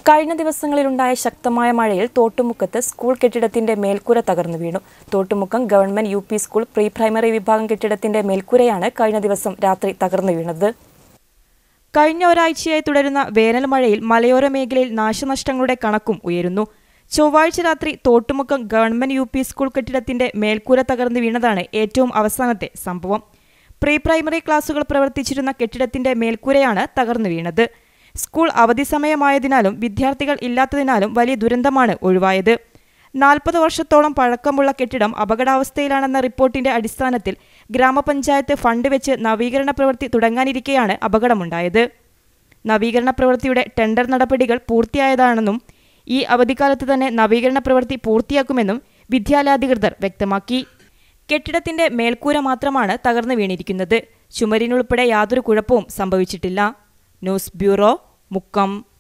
കഴിഞ്ഞ ദിവസങ്ങളിലുണ്ടായ ശക്തമായ മഴയിൽ തോട്ടുമുക്കത്ത് സ്കൂൾ കെട്ടിടത്തിന്റെ മേൽക്കൂര തകർന്നു വീണു Thottumukkam government U P school pre primary വിഭാഗം കെട്ടിടത്തിന്റെ മേൽക്കൂരയാണ് കഴിഞ്ഞ ദിവസം രാത്രി തകർന്നു വീണത് കഴിഞ്ഞ ഒരാഴ്ചയായി തുടരുന്ന വേനൽ മഴയിൽ മലയോര മേഖലയിൽ നാശനഷ്ടങ്ങളുടെ കണക്കും ഉയരുന്നു ചൊവ്വാഴ്ച രാത്രി Thottumukkam government U P school കെട്ടിടത്തിന്റെ മേൽക്കൂര തകർന്നു വീണതാണ് ഏറ്റവും അവസാനത്തെ സംഭവം പ്രീ പ്രൈമറി ക്ലാസുകൾ പ്രവർത്തിച്ചിരുന്ന കെട്ടിടത്തിന്റെ മേൽക്കൂരയാണ് തകർന്നു വീണത് സ്കൂൾ അവധി സമയമായതിനാലും വിദ്യാർത്ഥികൾ ഇല്ലാത്തതിനാലും വലിയ ദുരന്തമാണ് ഒഴിവായത് നാൽപ്പത് വർഷത്തോളം പഴക്കമുള്ള കെട്ടിടം അപകടാവസ്ഥയിലാണെന്ന റിപ്പോർട്ടിന്റെ അടിസ്ഥാനത്തിൽ ഗ്രാമപഞ്ചായത്ത് ഫണ്ട് വെച്ച് നവീകരണ പ്രവൃത്തി തുടങ്ങാനിരിക്കെയാണ് അപകടമുണ്ടായത് നവീകരണ പ്രവൃത്തിയുടെ ടെൻഡർ നടപടികൾ പൂർത്തിയായതാണെന്നും ഈ അവധിക്കാലത്ത് തന്നെ നവീകരണ പ്രവൃത്തി പൂർത്തിയാക്കുമെന്നും വിദ്യാലയാധികൃതർ വ്യക്തമാക്കി കെട്ടിടത്തിന്റെ മേൽക്കൂര മാത്രമാണ് തകർന്നു വീണിരിക്കുന്നത് ചുമരിനുൾപ്പെടെ യാതൊരു കുഴപ്പവും സംഭവിച്ചിട്ടില്ല ന്യൂസ് ബ്യൂറോ മുക്കം